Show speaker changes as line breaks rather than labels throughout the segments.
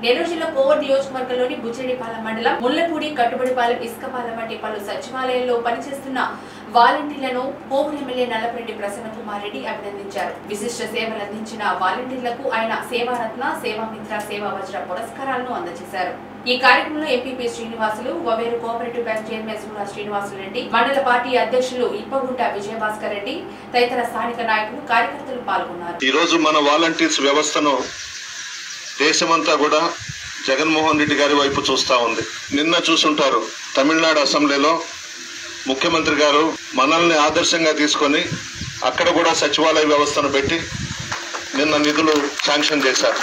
నెల్లూరు జిల్లా కోవూరు నియోజకవర్గంలోని బుచ్చిరెడ్డిపాలెం మండలం ముల్లపూడి కట్టుబడిపాలెం ఇసుకపాలెం వంటి పలు సచివాలయాల్లో పనిచేస్తున్న వాలంటీర్లను కోవూరు ఎమ్మెల్యే నల్లపరెడ్డి ప్రసన్న కుమార్ రెడ్డి అభినందించారు విశిష్ట సేవలు అందించిన వాలంటీర్లకు ఆయన సేవారత్న సేవామిత్ర సేవా వజ్ర పురస్కారాలను అందజేశారు ఈ కార్యక్రమంలో MPP Srinivasulu Vaveru cooperative bank chairman Sura Srinivasulu Reddy మండల పార్టీ అధ్యక్షులు ఇప్పగుంట విజయభాస్కర్ రెడ్డి తదితర స్థానిక నాయకులు కార్యకర్తలు పాల్గొన్నారు
ఈ రోజు మన వాలంటీర్స్ వ్యవస్థను దేశమంతా కూడా జగన్మోహన్ రెడ్డి గారి వైపు చూస్తా ఉంది నిన్న చూసుంటారు తమిళనాడు అసెంబ్లీలో ముఖ్యమంత్రి గారు మనల్ని ఆదర్శంగా తీసుకొని అక్కడ కూడా సచివాలయ వ్యవస్థను పెట్టి నిన్న నిధులు శాంక్షన్ చేశారు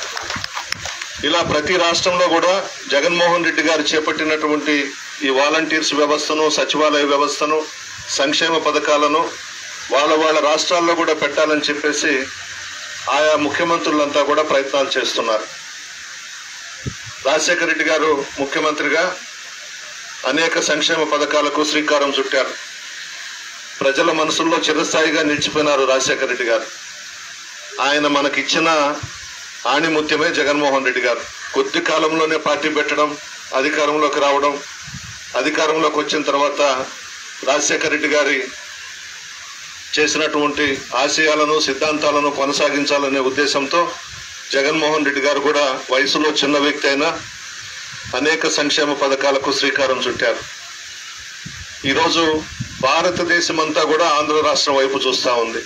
ఇలా ప్రతి రాష్ట్రంలో కూడా జగన్మోహన్ రెడ్డి గారు చేపట్టినటువంటి ఈ వాలంటీర్స్ వ్యవస్థను సచివాలయ వ్యవస్థను సంక్షేమ పథకాలను వాళ్ళ వాళ్ళ రాష్ట్రాల్లో కూడా పెట్టాలని చెప్పేసి ఆయా ముఖ్యమంత్రులంతా కూడా ప్రయత్నాలు చేస్తున్నారు రాజశేఖర రెడ్డి గారు ముఖ్యమంత్రిగా అనేక సంక్షేమ పథకాలకు శ్రీకారం చుట్టారు ప్రజల మనసుల్లో చిరస్థాయిగా నిలిచిపోయినారు రాజశేఖర రెడ్డి గారు ఆయన మనకిచ్చిన ఆణిముత్యమే జగన్మోహన్ రెడ్డి గారు కొద్ది కాలంలోనే పార్టీ పెట్టడం అధికారంలోకి రావడం అధికారంలోకి వచ్చిన తర్వాత రాజశేఖర రెడ్డి గారి చేసినటువంటి ఆశయాలను సిద్ధాంతాలను కొనసాగించాలనే ఉద్దేశంతో జగన్మోహన్ రెడ్డి గారు కూడా వయసులో చిన్న వ్యక్తి అయినా అనేక సంక్షేమ పథకాలకు శ్రీకారం చుట్టారు ఈరోజు భారతదేశం అంతా కూడా ఆంధ్ర రాష్ట్రం వైపు చూస్తా ఉంది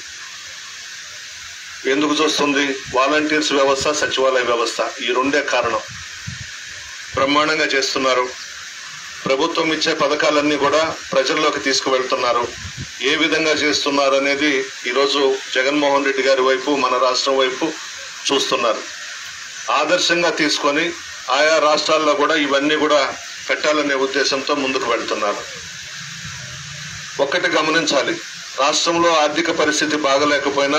ఎందుకు చూస్తుంది వాలంటీర్స్ వ్యవస్థ సచివాలయ వ్యవస్థ ఈ రెండే కారణం బ్రహ్మాండంగా చేస్తున్నారు ప్రభుత్వం ఇచ్చే పథకాలన్నీ కూడా ప్రజల్లోకి తీసుకువెళ్తున్నారు ఏ విధంగా చేస్తున్నారు అనేది ఈరోజు జగన్మోహన్ రెడ్డి గారి వైపు మన రాష్ట్రం వైపు చూస్తున్నారు ఆదర్శంగా తీసుకొని ఆయా రాష్ట్రాల్లో కూడా ఇవన్నీ కూడా పెట్టాలనే ఉద్దేశంతో ముందుకు వెళ్తున్నారు ఒక్కటి గమనించాలి రాష్ట్రంలో ఆర్థిక పరిస్థితి బాగలేకపోయినా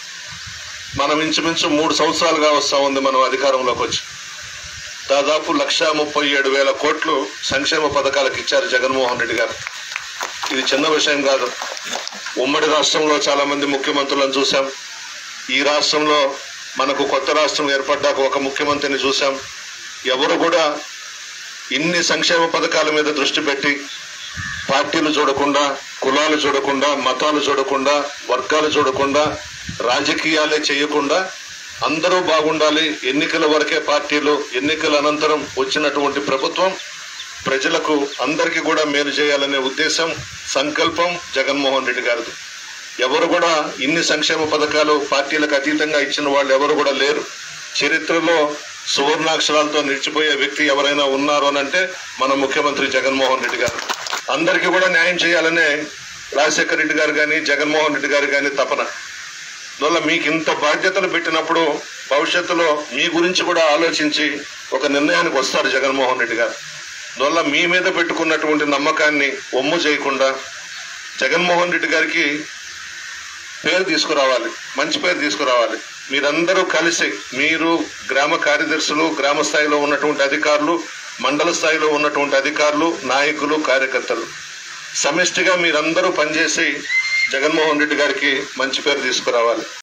మనం ఇంచుమించు మూడు సంవత్సరాలుగా వస్తా ఉంది మనం అధికారంలోకి వచ్చి దాదాపు లక్ష ముప్పై ఏడు వేల కోట్లు సంక్షేమ పథకాలకు ఇచ్చారు జగన్మోహన్ రెడ్డి గారు ఇది చిన్న విషయం కాదు ఉమ్మడి రాష్ట్రంలో చాలా మంది ముఖ్యమంత్రులను చూశాం ఈ రాష్ట్రంలో మనకు కొత్త రాష్ట్రం ఏర్పడ్డాక ఒక ముఖ్యమంత్రిని చూశాం ఎవరు కూడా ఇన్ని సంక్షేమ పథకాల మీద దృష్టి పెట్టి పార్టీలు చూడకుండా కులాలు చూడకుండా మతాలు చూడకుండా వర్గాలు చూడకుండా రాజకీయాలే చేయకుండా అందరూ బాగుండాలి ఎన్నికల వరకే పార్టీలు ఎన్నికల అనంతరం వచ్చినటువంటి ప్రభుత్వం ప్రజలకు అందరికీ కూడా మేలు చేయాలనే ఉద్దేశం సంకల్పం జగన్మోహన్ రెడ్డి గారిది ఎవరు కూడా ఇన్ని సంక్షేమ పథకాలు పార్టీలకు అతీతంగా ఇచ్చిన వాళ్ళు ఎవరు కూడా లేరు చరిత్రలో సువర్ణాక్షరాలతో నిలిచిపోయే వ్యక్తి ఎవరైనా ఉన్నారు అని అంటే మన ముఖ్యమంత్రి జగన్మోహన్ రెడ్డి గారు అందరికీ కూడా న్యాయం చేయాలనే రాజశేఖర రెడ్డి గారు కానీ జగన్మోహన్ రెడ్డి గారు కానీ తపన అందువల్ల మీకు ఇంత బాధ్యతలు పెట్టినప్పుడు భవిష్యత్తులో మీ గురించి కూడా ఆలోచించి ఒక నిర్ణయానికి వస్తారు జగన్మోహన్ రెడ్డి గారు అందువల్ల మీ మీద పెట్టుకున్నటువంటి నమ్మకాన్ని ఒమ్ము చేయకుండా జగన్మోహన్ రెడ్డి గారికి పేరు తీసుకురావాలి మంచి పేరు తీసుకురావాలి మీరందరూ కలిసి మీరు గ్రామ కార్యదర్శులు గ్రామ స్థాయిలో ఉన్నటువంటి అధికారులు మండల స్థాయిలో ఉన్నటువంటి అధికారులు నాయకులు కార్యకర్తలు సమిష్టిగా మీరందరూ పనిచేసి జగన్మోహన్ రెడ్డి గారికి మంచి పేరు తీసుకురావాలి